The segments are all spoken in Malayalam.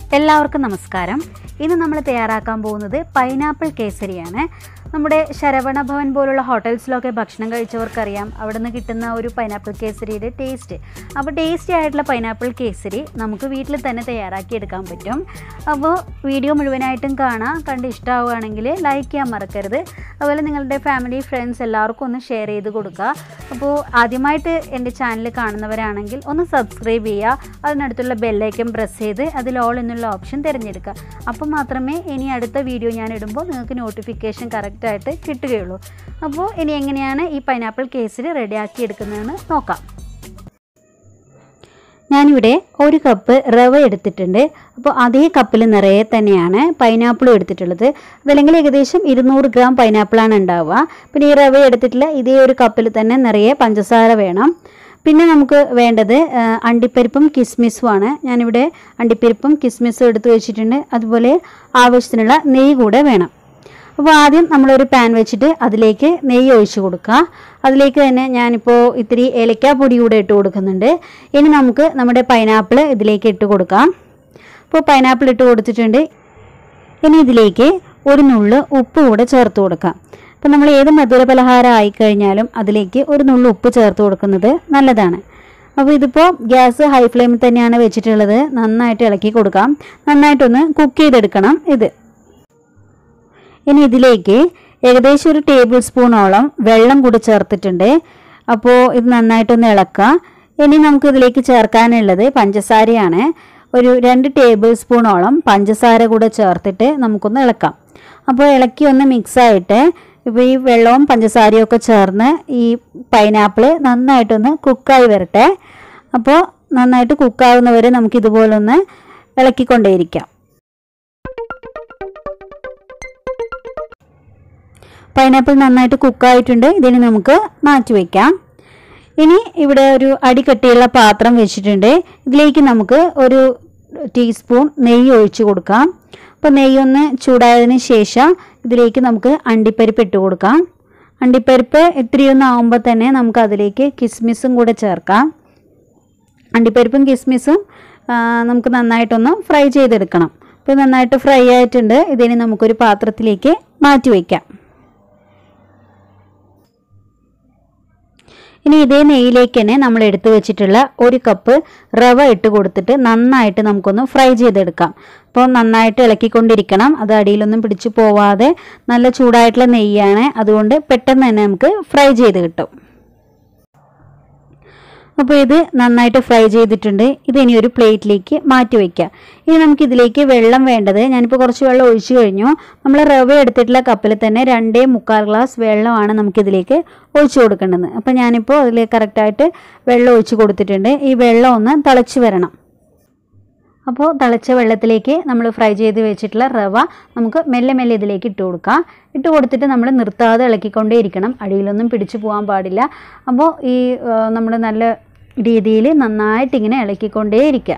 എല്ലാവർക്കും നമസ്കാരം ഇന്ന് നമ്മൾ തയ്യാറാക്കാൻ പോകുന്നത് പൈനാപ്പിൾ കേസരിയാണ് നമ്മുടെ ശരവണ ഭവൻ പോലുള്ള ഹോട്ടൽസിലൊക്കെ ഭക്ഷണം കഴിച്ചവർക്കറിയാം അവിടെ നിന്ന് കിട്ടുന്ന ഒരു പൈനാപ്പിൾ കേസരിയുടെ ടേസ്റ്റ് അപ്പോൾ ടേസ്റ്റി ആയിട്ടുള്ള പൈനാപ്പിൾ കേസരി നമുക്ക് വീട്ടിൽ തന്നെ തയ്യാറാക്കി എടുക്കാൻ പറ്റും അപ്പോൾ വീഡിയോ മുഴുവനായിട്ടും കാണാം കണ്ട് ഇഷ്ടമാവുകയാണെങ്കിൽ ലൈക്ക് ചെയ്യാൻ മറക്കരുത് അതുപോലെ നിങ്ങളുടെ ഫാമിലി ഫ്രണ്ട്സ് എല്ലാവർക്കും ഒന്ന് ഷെയർ ചെയ്ത് കൊടുക്കുക അപ്പോൾ ആദ്യമായിട്ട് എൻ്റെ ചാനൽ കാണുന്നവരാണെങ്കിൽ ഒന്ന് സബ്സ്ക്രൈബ് ചെയ്യുക അതിനടുത്തുള്ള ബെല്ലൈക്കൻ പ്രസ് ചെയ്ത് അതിൽ ഓൾ എന്നുള്ള ഓപ്ഷൻ തിരഞ്ഞെടുക്കുക അപ്പോൾ മാത്രമേ ഇനി അടുത്ത വീഡിയോ ഞാൻ ഇടുമ്പോൾ നിങ്ങൾക്ക് നോട്ടിഫിക്കേഷൻ കറക്റ്റായിട്ട് കിട്ടുകയുള്ളൂ അപ്പോൾ ഇനി എങ്ങനെയാണ് ഈ പൈനാപ്പിൾ കേസിൽ റെഡിയാക്കി എടുക്കുന്നതെന്ന് നോക്കാം ഞാനിവിടെ ഒരു കപ്പ് റവ എടുത്തിട്ടുണ്ട് അപ്പോൾ അതേ കപ്പിൽ നിറയെ തന്നെയാണ് പൈനാപ്പിളും എടുത്തിട്ടുള്ളത് അതല്ലെങ്കിൽ ഏകദേശം ഇരുന്നൂറ് ഗ്രാം പൈനാപ്പിളാണ് ഉണ്ടാവുക പിന്നെ ഈ റവ എടുത്തിട്ടുള്ള ഇതേ ഒരു കപ്പിൽ തന്നെ നിറയെ പഞ്ചസാര വേണം പിന്നെ നമുക്ക് വേണ്ടത് ആ, അണ്ടിപ്പരിപ്പും കിസ്മിസുമാണ് ഞാനിവിടെ അണ്ടിപ്പരിപ്പും കിസ്മിസും എടുത്ത് വെച്ചിട്ടുണ്ട് അതുപോലെ ആവശ്യത്തിനുള്ള നെയ്യ് കൂടെ വേണം അപ്പോൾ ആദ്യം നമ്മളൊരു പാൻ വെച്ചിട്ട് അതിലേക്ക് നെയ്യ് ഒഴിച്ച് കൊടുക്കുക അതിലേക്ക് തന്നെ ഞാനിപ്പോൾ ഇത്തിരി ഏലക്കാപ്പൊടി കൂടെ ഇട്ട് കൊടുക്കുന്നുണ്ട് ഇനി നമുക്ക് നമ്മുടെ പൈനാപ്പിൾ ഇതിലേക്ക് ഇട്ട് കൊടുക്കാം ഇപ്പോൾ പൈനാപ്പിൾ ഇട്ട് കൊടുത്തിട്ടുണ്ട് ഇനി ഇതിലേക്ക് ഒരു നുള്ള് ഉപ്പ് കൂടെ ചേർത്ത് കൊടുക്കാം അപ്പം നമ്മൾ ഏത് മധുര പലഹാരം ആയിക്കഴിഞ്ഞാലും അതിലേക്ക് ഒരു നുള്ള് ഉപ്പ് ചേർത്ത് കൊടുക്കുന്നത് നല്ലതാണ് അപ്പോൾ ഇതിപ്പോൾ ഗ്യാസ് ഹൈ ഫ്ലെയിമിൽ തന്നെയാണ് വെച്ചിട്ടുള്ളത് നന്നായിട്ട് ഇളക്കി കൊടുക്കാം നന്നായിട്ടൊന്ന് കുക്ക് ചെയ്തെടുക്കണം ഇത് ഇനി ഇതിലേക്ക് ഏകദേശം ഒരു ടേബിൾ സ്പൂണോളം വെള്ളം കൂടി ചേർത്തിട്ടുണ്ട് അപ്പോൾ ഇത് നന്നായിട്ടൊന്ന് ഇളക്കുക ഇനി നമുക്ക് ഇതിലേക്ക് ചേർക്കാനുള്ളത് പഞ്ചസാരയാണ് ഒരു രണ്ട് ടേബിൾ സ്പൂണോളം പഞ്ചസാര കൂടെ ചേർത്തിട്ട് നമുക്കൊന്ന് ഇളക്കാം അപ്പോൾ ഇളക്കി ഒന്ന് മിക്സായിട്ട് ഇപ്പോൾ ഈ വെള്ളവും പഞ്ചസാരയും ഒക്കെ ചേർന്ന് ഈ പൈനാപ്പിൾ നന്നായിട്ടൊന്ന് കുക്കായി വരട്ടെ അപ്പോൾ നന്നായിട്ട് കുക്കാവുന്നവരെ നമുക്ക് ഇതുപോലെ ഒന്ന് ഇളക്കിക്കൊണ്ടേയിരിക്കാം പൈനാപ്പിൾ നന്നായിട്ട് കുക്കായിട്ടുണ്ട് ഇതിന് നമുക്ക് മാറ്റി വയ്ക്കാം ഇനി ഇവിടെ ഒരു അടികട്ടിയുള്ള പാത്രം വെച്ചിട്ടുണ്ട് ഇതിലേക്ക് നമുക്ക് ഒരു ടീസ്പൂൺ നെയ്യ് ഒഴിച്ച് കൊടുക്കാം അപ്പോൾ നെയ്യൊന്ന് ചൂടായതിന് ശേഷം ഇതിലേക്ക് നമുക്ക് അണ്ടിപ്പരിപ്പ് ഇട്ട് കൊടുക്കാം അണ്ടിപ്പരിപ്പ് ഇത്രയൊന്നും ആകുമ്പോൾ തന്നെ നമുക്ക് അതിലേക്ക് കിസ്മിസും കൂടെ ചേർക്കാം അണ്ടിപ്പരിപ്പും കിസ്മിസും ആ, നമുക്ക് നന്നായിട്ടൊന്ന് ഫ്രൈ ചെയ്തെടുക്കണം അപ്പോൾ നന്നായിട്ട് ഫ്രൈ ആയിട്ടുണ്ട് ഇതിന് നമുക്കൊരു പാത്രത്തിലേക്ക് മാറ്റി വയ്ക്കാം ഇനി ഇതേ നെയ്യിലേക്ക് തന്നെ നമ്മൾ എടുത്തു വെച്ചിട്ടുള്ള ഒരു കപ്പ് റവ ഇട്ട് കൊടുത്തിട്ട് നന്നായിട്ട് നമുക്കൊന്ന് ഫ്രൈ ചെയ്തെടുക്കാം അപ്പോൾ നന്നായിട്ട് ഇളക്കിക്കൊണ്ടിരിക്കണം അത് അടിയിലൊന്നും പിടിച്ചു പോവാതെ നല്ല ചൂടായിട്ടുള്ള നെയ്യാണ് അതുകൊണ്ട് പെട്ടെന്ന് തന്നെ നമുക്ക് ഫ്രൈ ചെയ്ത് കിട്ടും അപ്പോൾ ഇത് നന്നായിട്ട് ഫ്രൈ ചെയ്തിട്ടുണ്ട് ഇത് ഇനി ഒരു പ്ലേറ്റിലേക്ക് മാറ്റി വയ്ക്കുക ഇനി നമുക്ക് ഇതിലേക്ക് വെള്ളം വേണ്ടത് ഞാനിപ്പോൾ കുറച്ച് വെള്ളം ഒഴിച്ചു കഴിഞ്ഞു നമ്മൾ റവ എടുത്തിട്ടുള്ള കപ്പിൽ തന്നെ രണ്ടേ മുക്കാൽ ഗ്ലാസ് വെള്ളമാണ് നമുക്കിതിലേക്ക് ഒഴിച്ചു കൊടുക്കേണ്ടത് അപ്പോൾ ഞാനിപ്പോൾ അതിൽ കറക്റ്റായിട്ട് വെള്ളം ഒഴിച്ച് കൊടുത്തിട്ടുണ്ട് ഈ വെള്ളം ഒന്ന് തിളച്ച് വരണം അപ്പോൾ തിളച്ച വെള്ളത്തിലേക്ക് നമ്മൾ ഫ്രൈ ചെയ്ത് വെച്ചിട്ടുള്ള റവ നമുക്ക് മെല്ലെ മെല്ലെ ഇതിലേക്ക് ഇട്ട് കൊടുക്കാം ഇട്ട് കൊടുത്തിട്ട് നമ്മൾ നിർത്താതെ ഇളക്കിക്കൊണ്ടേ ഇരിക്കണം അടിയിലൊന്നും പിടിച്ചു പോകാൻ പാടില്ല അപ്പോൾ ഈ നമ്മൾ നല്ല രീതിയിൽ നന്നായിട്ട് ഇങ്ങനെ ഇളക്കിക്കൊണ്ടേ ഇരിക്കുക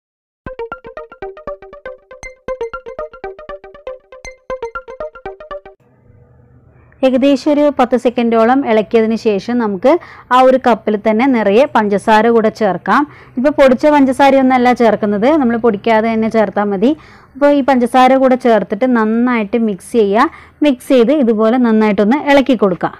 ഏകദേശം ഒരു പത്ത് സെക്കൻഡോളം ഇളക്കിയതിന് ശേഷം നമുക്ക് ആ ഒരു കപ്പിൽ തന്നെ നിറയെ പഞ്ചസാര കൂടെ ചേർക്കാം ഇപ്പോൾ പൊടിച്ച പഞ്ചസാരയൊന്നല്ല ചേർക്കുന്നത് നമ്മൾ പൊടിക്കാതെ തന്നെ ചേർത്താൽ മതി അപ്പോൾ ഈ പഞ്ചസാര കൂടെ ചേർത്തിട്ട് നന്നായിട്ട് മിക്സ് ചെയ്യുക മിക്സ് ചെയ്ത് ഇതുപോലെ നന്നായിട്ടൊന്ന് ഇളക്കി കൊടുക്കുക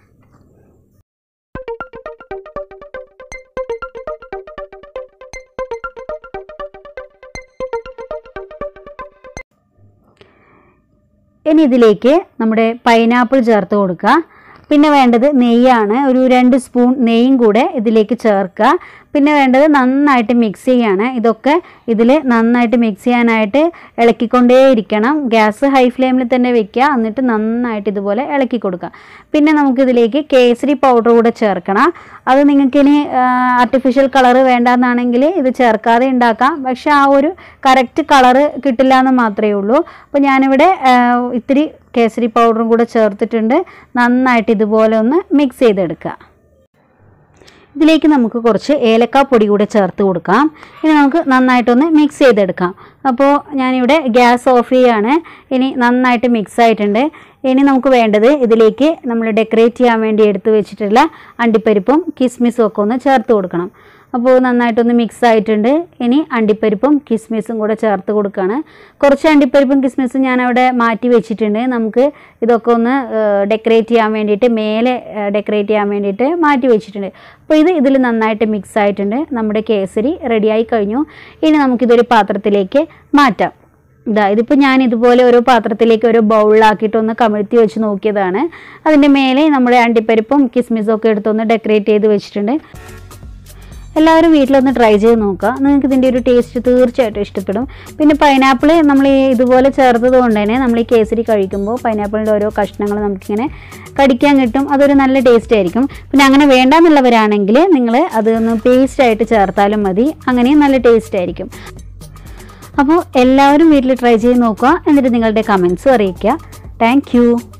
ഇനി ഇതിലേക്ക് നമ്മുടെ പൈനാപ്പിൾ ചേർത്ത് കൊടുക്കുക പിന്നെ വേണ്ടത് നെയ്യാണ് ഒരു രണ്ട് സ്പൂൺ നെയ്യും കൂടെ ഇതിലേക്ക് ചേർക്കുക പിന്നെ വേണ്ടത് നന്നായിട്ട് മിക്സ് ചെയ്യാണ് ഇതൊക്കെ ഇതിൽ നന്നായിട്ട് മിക്സ് ചെയ്യാനായിട്ട് ഇളക്കിക്കൊണ്ടേ ഇരിക്കണം ഗ്യാസ് ഹൈ ഫ്ലെയിമിൽ തന്നെ വെക്കുക എന്നിട്ട് നന്നായിട്ട് ഇതുപോലെ ഇളക്കി കൊടുക്കുക പിന്നെ നമുക്കിതിലേക്ക് കേസരി പൗഡർ കൂടെ ചേർക്കണം അത് നിങ്ങൾക്കിനി ആർട്ടിഫിഷ്യൽ കളറ് വേണ്ടാന്നാണെങ്കിൽ ഇത് ചേർക്കാതെ ഉണ്ടാക്കാം പക്ഷെ ആ ഒരു കറക്റ്റ് കളറ് കിട്ടില്ല എന്ന് മാത്രമേ ഉള്ളൂ അപ്പോൾ ഞാനിവിടെ ആ, ഇത്തിരി കേസരി പൗഡറും കൂടെ ചേർത്തിട്ടുണ്ട് നന്നായിട്ട് ഇതുപോലെ ഒന്ന് മിക്സ് ചെയ്തെടുക്കുക ഇതിലേക്ക് നമുക്ക് കുറച്ച് ഏലക്കാപ്പൊടി കൂടെ ചേർത്ത് കൊടുക്കാം ഇനി നമുക്ക് നന്നായിട്ടൊന്ന് മിക്സ് ചെയ്തെടുക്കാം അപ്പോൾ ഞാനിവിടെ ഗ്യാസ് ഓഫ് ചെയ്യാണ് ഇനി നന്നായിട്ട് മിക്സ് ആയിട്ടുണ്ട് ഇനി നമുക്ക് വേണ്ടത് ഇതിലേക്ക് നമ്മൾ ഡെക്കറേറ്റ് ചെയ്യാൻ വേണ്ടി എടുത്ത് വെച്ചിട്ടുള്ള അണ്ടിപ്പരിപ്പും കിസ്മിസും ഒക്കെ ഒന്ന് ചേർത്ത് കൊടുക്കണം അപ്പോൾ നന്നായിട്ടൊന്ന് മിക്സ് ആയിട്ടുണ്ട് ഇനി അണ്ടിപ്പരിപ്പും കിസ്മിസും കൂടെ ചേർത്ത് കൊടുക്കുകയാണ് കുറച്ച് അണ്ടിപ്പരിപ്പും കിസ്മിസും ഞാൻ അവിടെ മാറ്റി വെച്ചിട്ടുണ്ട് നമുക്ക് ഇതൊക്കെ ഒന്ന് ഡെക്കറേറ്റ് ചെയ്യാൻ വേണ്ടിയിട്ട് മേലെ ഡെക്കറേറ്റ് ചെയ്യാൻ വേണ്ടിയിട്ട് മാറ്റി വെച്ചിട്ടുണ്ട് അപ്പോൾ ഇത് ഇതിൽ നന്നായിട്ട് മിക്സ് ആയിട്ടുണ്ട് നമ്മുടെ കേസരി റെഡിയായി കഴിഞ്ഞു ഇനി നമുക്കിതൊരു പാത്രത്തിലേക്ക് മാറ്റാം ഇതാ ഇതിപ്പോൾ ഞാൻ ഇതുപോലെ ഓരോ പാത്രത്തിലേക്ക് ഓരോ ബൗളിലാക്കിയിട്ട് ഒന്ന് കമിഴ്ത്തി വെച്ച് നോക്കിയതാണ് അതിൻ്റെ മേലെ നമ്മുടെ അണ്ടിപ്പരിപ്പും കിസ്മിസും ഒക്കെ എടുത്തൊന്ന് ഡെക്കറേറ്റ് ചെയ്ത് വെച്ചിട്ടുണ്ട് എല്ലാവരും വീട്ടിലൊന്ന് ട്രൈ ചെയ്ത് നോക്കുക നിങ്ങൾക്ക് ഇതിൻ്റെ ഒരു ടേസ്റ്റ് തീർച്ചയായിട്ടും ഇഷ്ടപ്പെടും പിന്നെ പൈനാപ്പിൾ നമ്മൾ ഈ ഇതുപോലെ ചേർത്തത് കൊണ്ട് തന്നെ നമ്മൾ ഈ കേസരി കഴിക്കുമ്പോൾ പൈനാപ്പിളിൻ്റെ ഓരോ കഷ്ണങ്ങൾ നമുക്കിങ്ങനെ കടിക്കാൻ കിട്ടും അതൊരു നല്ല ടേസ്റ്റ് ആയിരിക്കും പിന്നെ അങ്ങനെ വേണ്ടാന്നുള്ളവരാണെങ്കിൽ നിങ്ങൾ അതൊന്ന് പേസ്റ്റായിട്ട് ചേർത്താലും മതി അങ്ങനെയും നല്ല ടേസ്റ്റ് ആയിരിക്കും അപ്പോൾ എല്ലാവരും വീട്ടിൽ ട്രൈ ചെയ്ത് നോക്കുക എന്നിട്ട് നിങ്ങളുടെ കമൻസും അറിയിക്കുക താങ്ക്